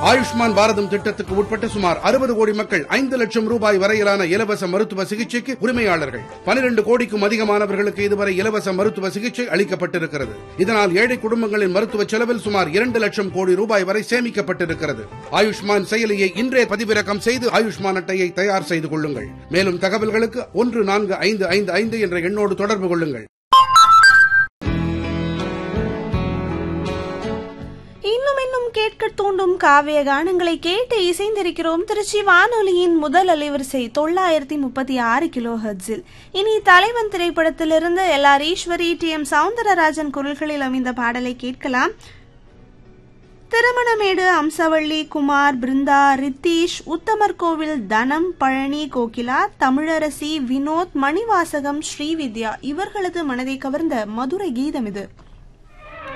ஆயுஷ்மான் பாரதம் திட்டத்துக்கு உட்பட்ட சுமார் அறுபது கோடி மக்கள் ஐந்து லட்சம் ரூபாய் வரையிலான இலவச மருத்துவ சிகிச்சைக்கு உரிமையாளர்கள் பனிரெண்டு கோடிக்கும் அதிகமானவர்களுக்கு இதுவரை இலவச மருத்துவ சிகிச்சை அளிக்கப்பட்டிருக்கிறது இதனால் ஏழை குடும்பங்களின் மருத்துவ செலவில் சுமார் இரண்டு லட்சம் கோடி ரூபாய் வரை சேமிக்கப்பட்டிருக்கிறது ஆயுஷ்மான் செயலியை இன்றே பதிவிறக்கம் செய்து ஆயுஷ்மான் அட்டையை தயார் செய்து கொள்ளுங்கள் மேலும் தகவல்களுக்கு ஒன்று நான்கு ஐந்து ஐந்து ஐந்து என்ற எண்ணோடு தொடர்பு கொள்ளுங்கள் இன்னும் இன்னும் கேட்க தூண்டும் காவிய கானங்களை கேட்டு இசைந்திருக்கிறோம் திருச்சி வானொலியின் முதல் அலைவரிசை தொள்ளாயிரத்தி முப்பத்தி ஆறு கிலோ ஹெர்ட்ஸில் இனி தலைவன் திரைப்படத்திலிருந்து L R Eswari T M Soundararajan குரல்களில் அமைந்த பாடலை கேட்கலாம் திருமணமேடு அம்சவள்ளி குமார் பிருந்தா ரித்தீஷ் உத்தமர் கோவில் தனம் பழனி கோகிலா தமிழரசி வினோத் மணிவாசகம் ஸ்ரீவித்யா இவர்களது மனதை கவர்ந்த மதுரை கீதம் இது